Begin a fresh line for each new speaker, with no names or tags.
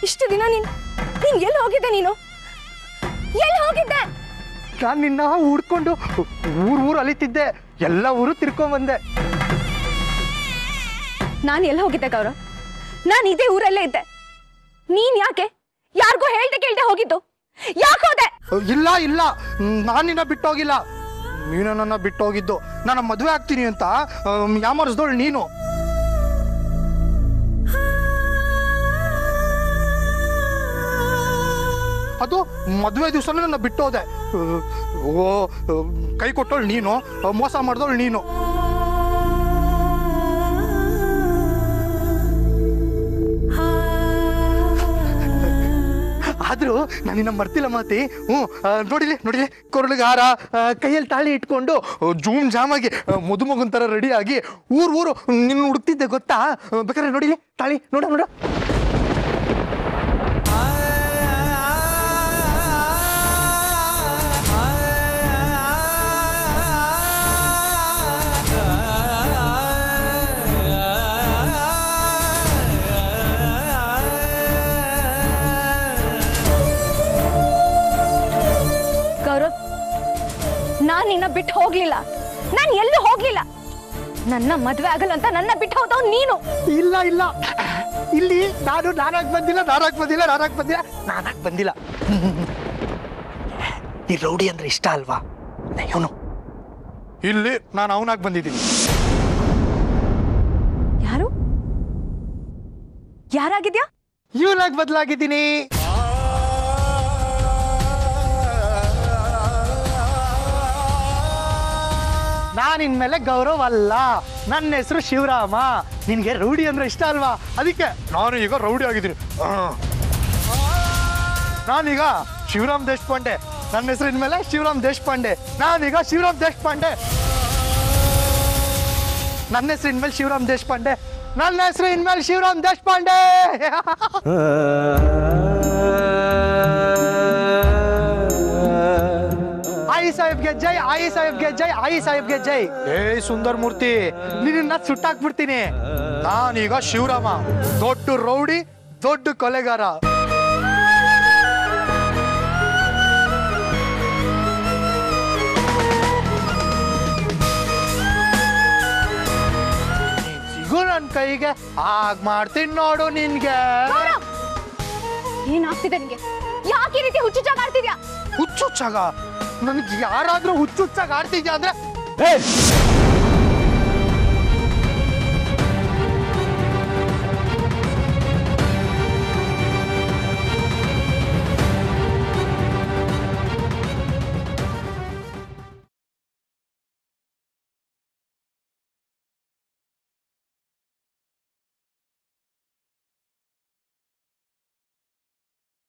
ಇಷ್ಟು ದಿನ ನೀನು ನೀನ್ ಎಲ್ಲಿ ಹೋಗಿದ್ದೆ ನೀನು ಎಲ್ಲಿ ಹೋಗಿದ್ದೆ
ನಾನು ನಿನ್ನ ಹುಡ್ಕೊಂಡು ಊರ್ ಊರು ಅಲಿತಿದ್ದೆ ಎಲ್ಲ ಊರು ತಿರ್ಕೊಂಬಂದೆ
ನಾನು ಎಲ್ಲಿ ಹೋಗಿದ್ದೆ ಗೌರವ್ ನಾನು ಇದೇ ಊರಲ್ಲೇ ಇದ್ದೆ ನೀನ್ ಯಾಕೆ ಯಾರಿಗೋ ಹೇಳ್ದೆ ಕೇಳ್ದೆ ಹೋಗಿದ್ದು ಯಾಕೆ ಹೋದೆ
ಇಲ್ಲ ಇಲ್ಲ ನಾನು ನಿನ್ನ ಬಿಟ್ಟೋಗಿಲ್ಲ ನೀನು ನನ್ನ ಬಿಟ್ಟೋಗಿದ್ದು ನಾನು ಮದುವೆ ಆಗ್ತೀನಿ ಅಂತ ಯಾಮರ್ಸ್ದೋಳು ನೀನು ಅದು ಮದುವೆ ದಿವಸನೇ ನನ್ನ ಬಿಟ್ಟೋದೆ ಓ ಕೈ ಕೊಟ್ಟೋಳು ನೀನು ಮೋಸ ಮಾಡ್ದೋಳು ನೀನು ಆದ್ರೂ ನಾನು ನಿನ್ನ ಮರ್ತಿಲ್ಲ ಮಾತಿ ಹ್ಞೂ ಆ, ನೋಡಿಲಿ ನೋಡಿಲಿ ಕೊರಳಿಗೆ ಹಾರ ಆ, ಕೈಯಲ್ಲಿ ತಾಳಿ ಇಟ್ಕೊಂಡು ಆ, ಜೂಮ್ ಜಾಮಾಗಿ ಆ, ಮದು ಮಗನ್ ಥರ ರೆಡಿ ಆಗಿ ಊರು ಊರು ನಿನ್ನ ಹುಡುಕ್ತಿದ್ದೆ ಗೊತ್ತಾ ಆ, ಬೇಕಾದ್ರೆ ನೋಡಿಲಿ ತಾಳಿ ನೋಡ ನೋಡ
ಗೌರವ್ ನಾನ್ ನಿನ್ನ ಬಿಟ್ಟು ಹೋಗ್ಲಿಲ್ಲ ನಾನು ಎಲ್ಲೂ ಹೋಗ್ಲಿಲ್ಲ ನನ್ನ ಮದ್ವೆ ಆಗಲ್ಲ ಅಂತ ನನ್ನ ಬಿಟ್ಟು ಹೋದವ್ ನೀನು
ಇಲ್ಲ ಇಲ್ಲ ಇಲ್ಲಿ ನಾನು ನಾನಾಗ್ ಬಂದಿಲ್ಲ ನಾನಾಗ್ ಬಂದಿಲ್ಲ ನಾನಾಗ್ ಬಂದಿಲ್ಲ ನಾನಾಗ್ ಬಂದಿಲ್ಲ ಈ ರೌಡಿ ಅಂದ್ರೆ ಇಷ್ಟ ಅಲ್ವಾ ಇವನು ಇಲ್ಲಿ ನಾನು ಅವನಾಗ್ ಬಂದಿದ್ದೀನಿ
ಯಾರು ಯಾರಾಗಿದ್ಯಾ
ಇವನಾಗ್ ಬದಲಾಗಿದ್ದೀನಿ ನಾನು ಇನ್ಮೇಲೆ ಗೌರವ್ ಅಲ್ಲ ನನ್ನ ಹೆಸರು ಶಿವರಾಮ ನಿನ್ಗೆ ರೌಡಿ ಅಂದ್ರೆ ಇಷ್ಟ ಅಲ್ವಾ ಅದಕ್ಕೆ ನಾನು ಈಗ ರೌಡಿ ಆಗಿದ್ದೀನಿ ಆ. ನಾನೀಗ ಶಿವರಾಮ್ ದೇಶಪಾಂಡೆ ನನ್ನ ಹೆಸರು ಇನ್ಮೇಲೆ ಶಿವರಾಮ್ ದೇಶಪಾಂಡೆ ನಾನೀಗ ಶಿವರಾಮ್ ದೇಶಪಾಂಡೆ ನನ್ನ ಹೆಸರು ಇನ್ಮೇಲೆ ಶಿವರಾಮ್ ದೇಶಪಾಂಡೆ ನನ್ನ ಹೆಸರು ಇನ್ಮೇಲೆ ಶಿವರಾಮ್ ದೇಶಪಾಂಡೆ ಆಯಿ ಸಾಹೇಬ್ಗೆ ಜೈ ಆಯಿ ಸಾಹೇಬ್ಗೆ ಜೈ ಆಯಿ ಸಾಹೇಬ್ಗೆ ಜೈ ಏ ಸುಂದರ್ ಮೂರ್ತಿ ನಿನ್ನ ಸುಟ್ಟಾಕ್ಬಿಡ್ತೀನಿ ನಾನೀಗ ಶಿವರಾಮ ದೊಡ್ಡ ರೌಡಿ ದೊಡ್ಡ ಕೊಲೆಗಾರ ನೀನ್ ಸಿಗು ನನ್ ಕೈಗೆ ಆಗ್ ಮಾಡ್ತೀನಿ ನೋಡು ನಿನ್ಗೆ
ಗೌರವ್ ಏನಾಗ್ತಿದೆ ನಿಂಗೆ ಯಾಕೆ ಈ ರೀತಿ ಹುಚ್ಚುಚ್ಚಾಗ ಆಡ್ತಿದ್ಯಾ
ಹುಚ್ಚುಚ್ಚಾಗ ನನ್ಗೆ ಯಾರಾದ್ರೂ ಹುಚ್ಚುಚ್ಚಾಗ ಆಡ್ತಿದ್ಯಾ ಅಂದ್ರೆ
ಏ